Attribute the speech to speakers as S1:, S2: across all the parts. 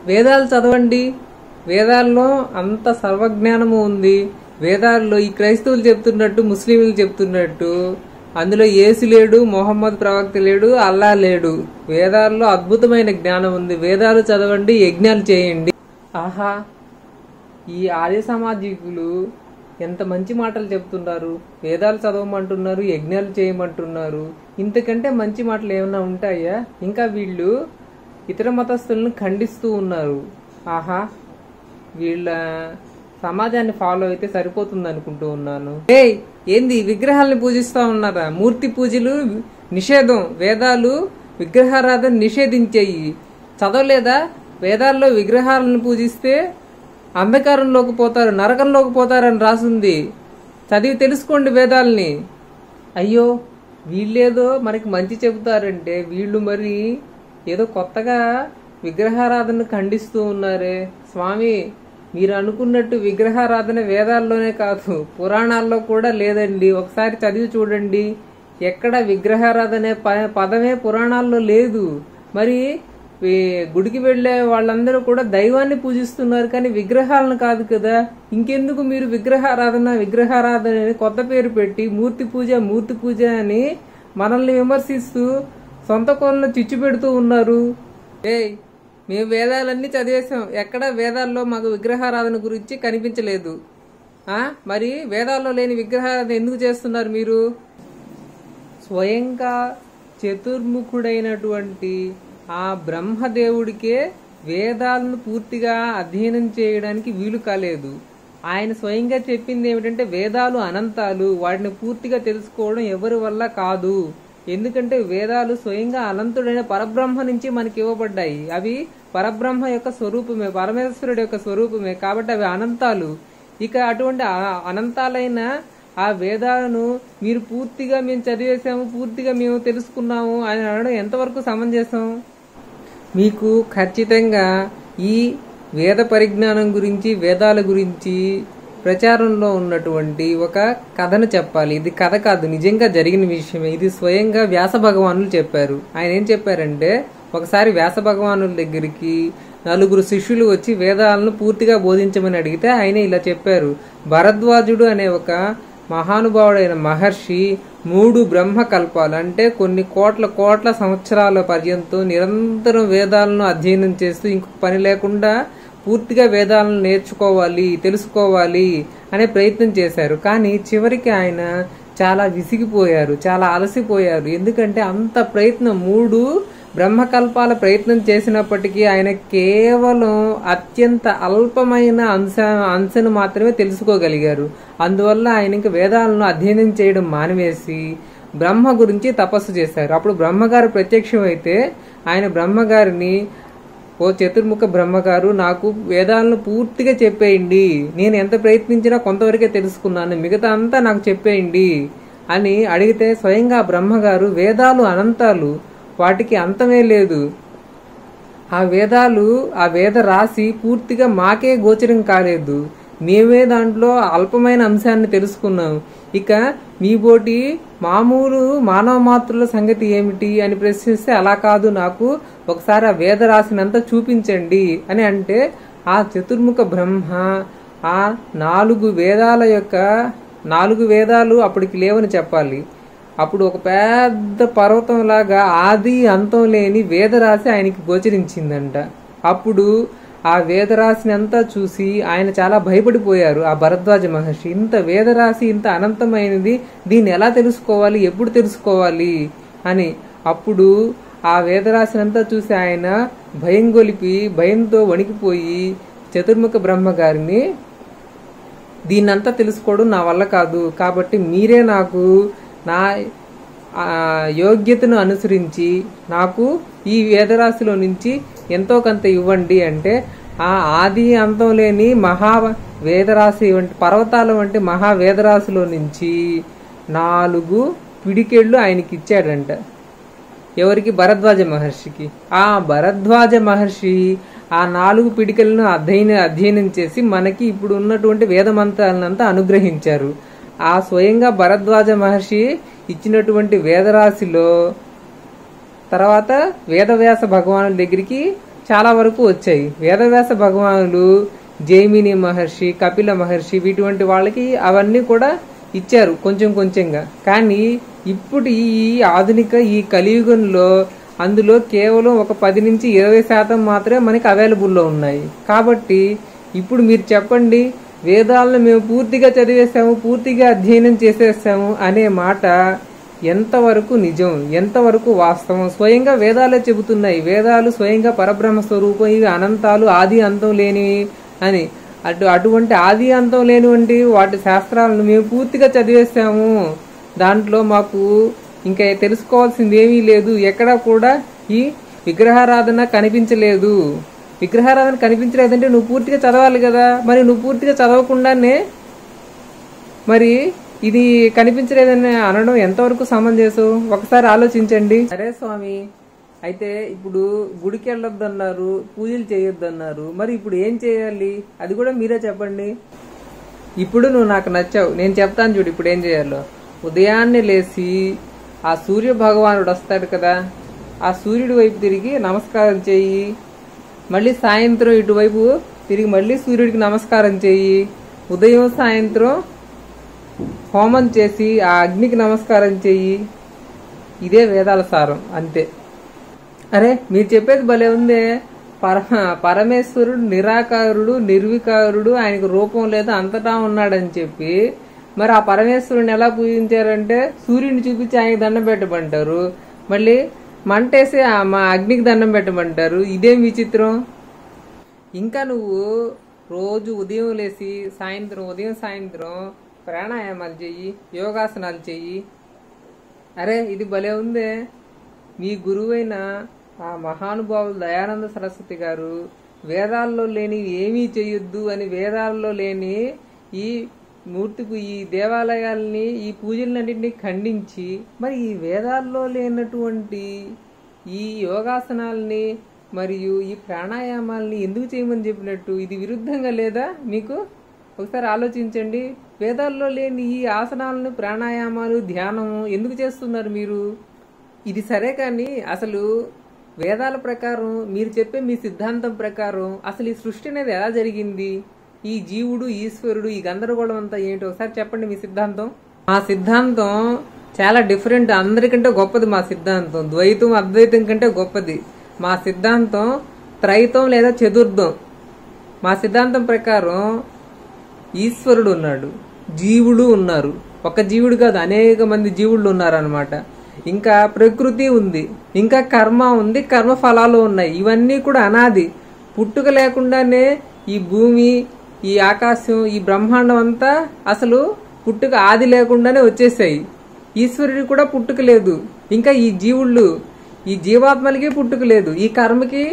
S1: వేదాలు చదవండి వేదాల్లో అంత సర్వజ్ఞానము ఉంది వేదాల్లో ఈ క్రైస్తవులు చెప్తున్నట్టు ముస్లింలు చెప్తున్నట్టు అందులో యేసు లేడు మొహమ్మద్ ప్రవక్త లేడు అల్లా లేడు వేదాల్లో అద్భుతమైన జ్ఞానం ఉంది వేదాలు చదవండి యజ్ఞాలు చేయండి ఆహా ఈ ఆర్య సామాజికులు ఎంత మంచి మాటలు చెప్తున్నారు వేదాలు చదవమంటున్నారు యజ్ఞాలు చేయమంటున్నారు ఇంతకంటే మంచి మాటలు ఏమైనా ఉంటాయా ఇంకా వీళ్ళు ఇతర మతస్థులను ఖండిస్తూ ఉన్నారు ఆహా వీళ్ళ సమాజాన్ని ఫాలో అయితే సరిపోతుంది అనుకుంటూ ఉన్నాను ఏయ్ ఏంది విగ్రహాలని పూజిస్తా ఉన్నారా మూర్తి పూజలు నిషేధం వేదాలు విగ్రహారాధన నిషేధించేయి చదవలేదా వేదాల్లో విగ్రహాలను పూజిస్తే అంధకారంలోకి పోతారు నరకంలోకి పోతారని రాసుంది చదివి తెలుసుకోండి వేదాల్ని అయ్యో వీళ్ళేదో మనకి మంచి చెబుతారంటే వీళ్ళు మరి ఏదో కొత్తగా విగ్రహారాధన ఖండిస్తూ ఉన్నారే స్వామి మీరు అనుకున్నట్టు విగ్రహారాధన వేదాల్లోనే కాదు పురాణాల్లో కూడా లేదండి ఒకసారి చదివి చూడండి ఎక్కడ విగ్రహారాధన ప- పదమే పురాణాల్లో లేదు మరి ఈ గుడికి వెళ్ళే వాళ్ళందరూ కూడా దైవాన్ని పూజిస్తున్నారు కానీ విగ్రహాలను కాదు కదా ఇంకెందుకు మీరు విగ్రహారాధన విగ్రహారాధన అని కొత్త పేరు పెట్టి మూర్తి పూజ మూర్తి పూజ అని మనల్ని విమర్శిస్తూ సొంత కోళ్ళను చిచ్చు పెడుతూ ఉన్నారు ఏయ్ మేము వేదాలన్నీ చదివేశాం ఎక్కడ వేదాల్లో మాకు విగ్రహారాధన గురించి కనిపించలేదు ఆ మరి వేదాల్లో లేని విగ్రహారాధన ఎందుకు చేస్తున్నారు మీరు స్వయంగా చతుర్ముఖుడైనటువంటి ఆ బ్రహ్మదేవుడికే వేదాలను పూర్తిగా అధ్యయనం చేయడానికి వీలు కాలేదు ఆయన స్వయంగా చెప్పింది ఏమిటంటే వేదాలు అనంతాలు వాటిని పూర్తిగా తెలుసుకోవడం ఎవరి వల్ల కాదు ఎందుకంటే వేదాలు స్వయంగా అనంతుడైన పరబ్రహ్మ నుంచి మనకి ఇవ్వబడ్డాయి అవి పరబ్రహ్మ యొక్క స్వరూపమే పరమేశ్వరుడు యొక్క స్వరూపమే కాబట్టి అవి అనంతాలు ఇక అటువంటి ఆ- అనంతాలైన ఆ వేదాలను మీరు పూర్తిగా మేము చదివేశాము పూర్తిగా మేము తెలుసుకున్నాము అని అనడం ఎంతవరకు సమంజసం మీకు ఖచ్చితంగా ఈ వేద పరిజ్ఞానం గురించి వేదాల గురించి ప్రచారంలో ఉన్నటువంటి ఒక కథను చెప్పాలి ఇది కథ కాదు నిజంగా జరిగిన విషయమే ఇది స్వయంగా వ్యాస భగవానులు చెప్పారు ఆయన ఏం చెప్పారంటే ఒకసారి వ్యాస భగవానుల దగ్గరికి నలుగురు శిష్యులు వచ్చి వేదాలను పూర్తిగా బోధించమని అడిగితే ఆయన ఇలా చెప్పారు భరద్వాజుడు అనే ఒక మహానుభావుడైన మహర్షి మూడు బ్రహ్మ కల్పాలు అంటే కొన్ని కోట్ల కోట్ల సంవత్సరాల పర్యంతం నిరంతరం వేదాలను అధ్యయనం చేస్తూ ఇంకొక పని లేకుండా పూర్తిగా వేదాలను నేర్చుకోవాలి తెలుసుకోవాలి అనే ప్రయత్నం చేశారు కానీ చివరికి ఆయన చాలా విసిగిపోయారు చాలా అలసిపోయారు ఎందుకంటే అంత ప్రయత్నం మూడు బ్రహ్మకల్పాల ప్రయత్నం చేసినప్పటికీ ఆయన కేవలం అత్యంత అల్పమైన అంశ అంశను మాత్రమే తెలుసుకోగలిగారు అందువల్ల ఆయన ఇంకా వేదాలను అధ్యయనం చేయడం మానివేసి బ్రహ్మ గురించి తపస్సు చేశారు అప్పుడు బ్రహ్మగారు ప్రత్యక్షం అయితే ఆయన బ్రహ్మగారిని ఓ చతుర్ముఖ బ్రహ్మగారు నాకు వేదాలను పూర్తిగా చెప్పేయండి నేను ఎంత ప్రయత్నించినా కొంతవరకే తెలుసుకున్నాను మిగతా అంతా నాకు చెప్పేయండి అని అడిగితే స్వయంగా బ్రహ్మగారు వేదాలు అనంతాలు వాటికి అంతమే లేదు ఆ వేదాలు ఆ వేద రాశి పూర్తిగా మాకే గోచరం కాలేదు మేమే దాంట్లో అల్పమైన అంశాన్ని తెలుసుకున్నాం ఇక మీ బోటి మామూలు మానవ మాతృల సంగతి ఏమిటి అని ప్రశ్నిస్తే అలా కాదు నాకు ఒకసారి ఆ వేద రాశినంతా చూపించండి అని అంటే ఆ చతుర్ముఖ బ్రహ్మ ఆ నాలుగు వేదాల యొక్క నాలుగు వేదాలు అప్పటికి లేవని చెప్పాలి అప్పుడు ఒక పెద్ద పర్వతం లాగా ఆది అంతం లేని వేదరాశి ఆయనకి గోచరించిందంట అప్పుడు ఆ వేదరాశిని అంతా చూసి ఆయన చాలా భయపడిపోయారు ఆ భరద్వాజ మహర్షి ఇంత వేదరాశి ఇంత అనంతమైనది దీన్ని ఎలా తెలుసుకోవాలి ఎప్పుడు తెలుసుకోవాలి అని అప్పుడు ఆ వేదరాశిని అంతా చూసి ఆయన భయం గొలిపి భయంతో వణికిపోయి చతుర్ముఖ బ్రహ్మ గారిని దీన్నంతా తెలుసుకోవడం నా వల్ల కాదు కాబట్టి మీరే నాకు నా ఆ, యోగ్యతను అనుసరించి నాకు ఈ వేదరాశిలో నుంచి ఎంతో కొంత ఇవ్వండి అంటే ఆ ఆది అంతం లేని మహా వేదరాశి వంటి పర్వతాల వంటి మహా వేదరాశిలో నుంచి నాలుగు పిడికెళ్ళు ఆయనకి ఇచ్చాడంట ఎవరికి భరద్వాజ మహర్షికి ఆ భరద్వాజ మహర్షి ఆ నాలుగు పిడికలను అధ్యయన అధ్యయనం చేసి మనకి ఇప్పుడు ఉన్నటువంటి వేద మంత్రాలనంతా అనుగ్రహించారు ఆ స్వయంగా భరద్వాజ మహర్షి ఇచ్చినటువంటి వేదరాశిలో తర్వాత వేదవ్యాస భగవానుల దగ్గరికి చాలా వరకు వచ్చాయి వేదవ్యాస భగవానులు జైమిని మహర్షి కపిల మహర్షి ఇటువంటి వాళ్ళకి అవన్నీ కూడా ఇచ్చారు కొంచెం కొంచెంగా కానీ ఇప్పుడు ఈ ఆధునిక ఈ కలియుగంలో అందులో కేవలం ఒక పది నుంచి ఇరవై శాతం మాత్రమే మనకి అవైలబుల్లో ఉన్నాయి కాబట్టి ఇప్పుడు మీరు చెప్పండి వేదాలను మేము పూర్తిగా చదివేశాము పూర్తిగా అధ్యయనం చేసేసాము అనే మాట ఎంతవరకు నిజం ఎంతవరకు వాస్తవం స్వయంగా వేదాలే చెబుతున్నాయి వేదాలు స్వయంగా పరబ్రహ్మ స్వరూపం ఇవి అనంతాలు ఆది అంతం లేనివి అని అటు అటువంటి ఆది అంతం లేనివంటి వాటి శాస్త్రాలను మేము పూర్తిగా చదివేశాము దాంట్లో మాకు ఇంకా తెలుసుకోవాల్సింది ఏమీ లేదు ఎక్కడా కూడా ఈ విగ్రహారాధన కనిపించలేదు విగ్రహారాధన కనిపించలేదంటే నువ్వు పూర్తిగా చదవాలి కదా మరి నువ్వు పూర్తిగా చదవకుండానే మరి ఇది కనిపించలేదని అనడం ఎంతవరకు సమంజసం ఒకసారి ఆలోచించండి సరే స్వామి అయితే ఇప్పుడు గుడికి వెళ్ళొద్దు అన్నారు పూజలు చేయొద్దు అన్నారు మరి ఇప్పుడు ఏం చేయాలి అది కూడా మీరే చెప్పండి ఇప్పుడు నువ్వు నాకు నచ్చావు నేను చెప్తాను చూడు ఇప్పుడు ఏం చేయాలో ఉదయాన్నే లేచి ఆ సూర్య భగవానుడు వస్తాడు కదా ఆ సూర్యుడి వైపు తిరిగి నమస్కారం చెయ్యి మళ్ళీ సాయంత్రం ఇటువైపు తిరిగి మళ్ళీ సూర్యుడికి నమస్కారం చెయ్యి ఉదయం సాయంత్రం హోమం చేసి ఆ అగ్నికి నమస్కారం చెయ్యి ఇదే వేదాల సారం అంతే అరే మీరు చెప్పేది భలే ఉందే పరమ పరమేశ్వరుడు నిరాకారుడు నిర్వికారుడు ఆయనకు రూపం లేదు అంతటా ఉన్నాడని చెప్పి మరి ఆ పరమేశ్వరుని ఎలా పూజించారంటే సూర్యుని చూపించి ఆయనకి దండం పెట్టమంటారు మళ్ళీ మంటేసి ఆ మా అగ్నికి దండం పెట్టమంటారు ఇదేం విచిత్రం ఇంకా నువ్వు రోజు ఉదయం లేచి సాయంత్రం ఉదయం సాయంత్రం ప్రాణాయామాలు చెయ్యి యోగాసనాలు చెయ్యి అరే ఇది భలే ఉందే మీ గురువైన ఆ మహానుభావులు దయానంద సరస్వతి గారు వేదాల్లో లేని ఏమీ చెయ్యొద్దు అని వేదాల్లో లేని ఈ మూర్తికి ఈ దేవాలయాల్ని ఈ పూజలన్నింటినీ ఖండించి మరి ఈ వేదాల్లో లేనటువంటి ఈ యోగాసనాల్ని మరియు ఈ ప్రాణాయామాల్ని ఎందుకు చేయమని చెప్పినట్టు ఇది విరుద్ధంగా లేదా మీకు ఒకసారి ఆలోచించండి వేదాల్లో లేని ఈ ఆసనాలను ప్రాణాయామాలు ధ్యానము ఎందుకు చేస్తున్నారు మీరు ఇది సరే కానీ అసలు వేదాల ప్రకారం మీరు చెప్పే మీ సిద్ధాంతం ప్రకారం అసలు ఈ సృష్టి అనేది ఎలా జరిగింది ఈ జీవుడు ఈశ్వరుడు ఈ గందరగోళం అంతా ఏంటో ఒకసారి చెప్పండి మీ సిద్ధాంతం మా సిద్ధాంతం చాలా డిఫరెంట్ అందరికంటే గొప్పది మా సిద్ధాంతం ద్వైతం అద్వైతం కంటే గొప్పది మా సిద్ధాంతం త్రైతం లేదా చతుర్థం మా సిద్ధాంతం ప్రకారం ఈశ్వరుడు ఉన్నాడు జీవుడు ఉన్నారు ఒక జీవుడు కాదు అనేక మంది జీవుళ్ళు ఉన్నారనమాట ఇంకా ప్రకృతి ఉంది ఇంకా కర్మ ఉంది కర్మ ఫలాలు ఉన్నాయి ఇవన్నీ కూడా అనాది పుట్టుక లేకుండానే ఈ భూమి ఈ ఆకాశం ఈ బ్రహ్మాండం అంతా అసలు పుట్టుక ఆది లేకుండానే వచ్చేసాయి ఈశ్వరుడికి కూడా పుట్టుక లేదు ఇంకా ఈ జీవుళ్ళు ఈ జీవాత్మలకి పుట్టుక లేదు ఈ కర్మకి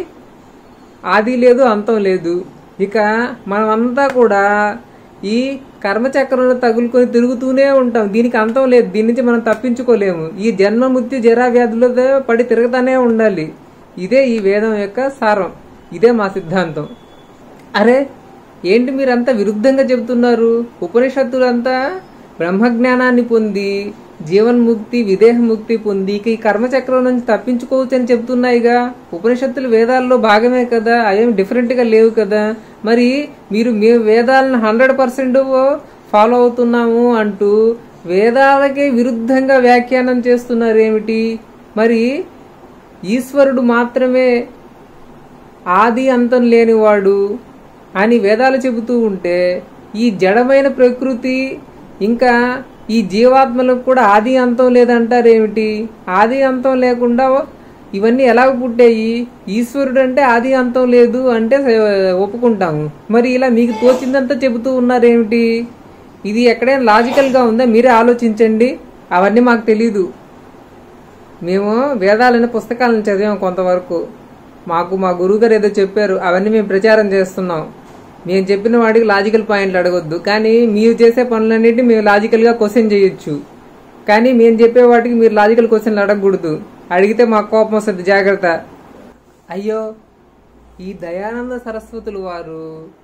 S1: ఆది లేదు అంతం లేదు ఇక మనమంతా కూడా ఈ కర్మచక్రంలో తగులుకొని తిరుగుతూనే ఉంటాం దీనికి అంతం లేదు దీని నుంచి మనం తప్పించుకోలేము ఈ జన్మ మృత్యు జరా వ్యాధులతో పడి తిరగతానే ఉండాలి ఇదే ఈ వేదం యొక్క సారం ఇదే మా సిద్ధాంతం అరే ఏంటి మీరంతా విరుద్ధంగా చెబుతున్నారు ఉపనిషత్తులంతా బ్రహ్మజ్ఞానాన్ని పొంది జీవన్ముక్తి విదేహముక్తి పొంది ఇక ఈ కర్మచక్రం నుంచి తప్పించుకోవచ్చు అని చెప్తున్నాయిగా ఉపనిషత్తులు వేదాల్లో భాగమే కదా అవేం డిఫరెంట్ గా లేవు కదా మరి మీరు మీ వేదాలను హండ్రెడ్ పర్సెంట్ ఫాలో అవుతున్నాము అంటూ వేదాలకే విరుద్ధంగా వ్యాఖ్యానం చేస్తున్నారు ఏమిటి మరి ఈశ్వరుడు మాత్రమే ఆది అంతం లేనివాడు అని వేదాలు చెబుతూ ఉంటే ఈ జడమైన ప్రకృతి ఇంకా ఈ జీవాత్మలకు కూడా ఆది అంతం లేదంటారేమిటి ఆది అంతం లేకుండా ఇవన్నీ ఎలా పుట్టాయి ఈశ్వరుడు అంటే ఆది అంతం లేదు అంటే ఒప్పుకుంటాము మరి ఇలా మీకు తోచిందంతా చెబుతూ ఉన్నారేమిటి ఇది ఎక్కడైనా లాజికల్గా ఉందా మీరే ఆలోచించండి అవన్నీ మాకు తెలీదు మేము వేదాలైన పుస్తకాలను చదివాం కొంతవరకు మాకు మా గురువుగారు ఏదో చెప్పారు అవన్నీ మేము ప్రచారం చేస్తున్నాం మేము చెప్పిన వాడికి లాజికల్ పాయింట్లు అడగొద్దు కానీ మీరు చేసే పనులన్నిటి మేము లాజికల్గా క్వశ్చన్ చేయొచ్చు కానీ మేము చెప్పే వాటికి మీరు లాజికల్ క్వశ్చన్లు అడగకూడదు అడిగితే మాకు కోపం వస్తుంది జాగ్రత్త అయ్యో ఈ దయానంద సరస్వతులు వారు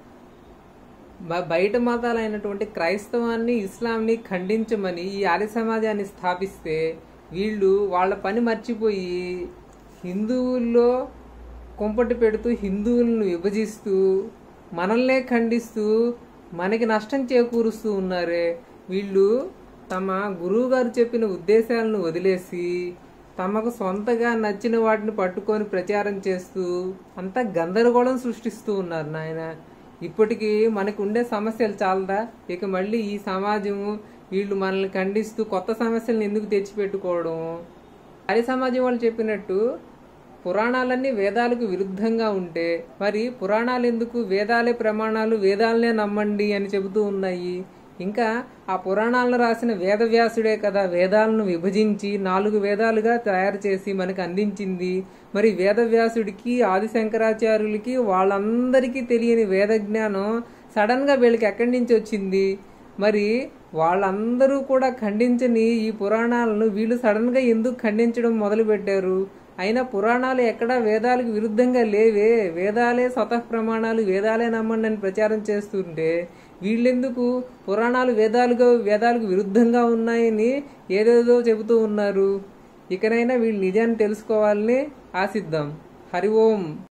S1: బ- బయట మతాలైనటువంటి క్రైస్తవాన్ని ఇస్లాంని ఖండించమని ఈ ఆర్య సమాజాన్ని స్థాపిస్తే వీళ్ళు వాళ్ళ పని మర్చిపోయి హిందువుల్లో కుంపటి పెడుతూ హిందువులను విభజిస్తూ మనల్నే ఖండిస్తూ మనకి నష్టం చేకూరుస్తూ ఉన్నారే వీళ్ళు తమ గురువు గారు చెప్పిన ఉద్దేశాలను వదిలేసి తమకు సొంతగా నచ్చిన వాటిని పట్టుకొని ప్రచారం చేస్తూ అంతా గందరగోళం సృష్టిస్తూ ఉన్నారు నాయన ఇప్పటికీ మనకు ఉండే సమస్యలు చాలదా ఇక మళ్ళీ ఈ సమాజము వీళ్ళు మనల్ని ఖండిస్తూ కొత్త సమస్యలను ఎందుకు తెచ్చిపెట్టుకోవడం హరి సమాజం వాళ్ళు చెప్పినట్టు పురాణాలన్నీ వేదాలకు విరుద్ధంగా ఉంటే మరి పురాణాలు ఎందుకు వేదాలే ప్రమాణాలు వేదాలనే నమ్మండి అని చెబుతూ ఉన్నాయి ఇంకా ఆ పురాణాలను రాసిన వేదవ్యాసుడే కదా వేదాలను విభజించి నాలుగు వేదాలుగా తయారు చేసి మనకు అందించింది మరి వేదవ్యాసుడికి ఆది శంకరాచార్యులకి వాళ్ళందరికీ తెలియని వేద జ్ఞానం సడన్ గా వీళ్ళకి ఎక్కడి నుంచి వచ్చింది మరి వాళ్ళందరూ కూడా ఖండించని ఈ పురాణాలను వీళ్ళు సడన్ గా ఎందుకు ఖండించడం మొదలు పెట్టారు అయినా పురాణాలు ఎక్కడా వేదాలకు విరుద్ధంగా లేవే వేదాలే స్వతః ప్రమాణాలు వేదాలే నమ్మండి అని ప్రచారం చేస్తుంటే వీళ్ళెందుకు పురాణాలు వేదాలుగా వేదాలకు విరుద్ధంగా ఉన్నాయని ఏదేదో చెబుతూ ఉన్నారు ఇకనైనా వీళ్ళు నిజాన్ని తెలుసుకోవాలని ఆశిద్దాం హరి ఓం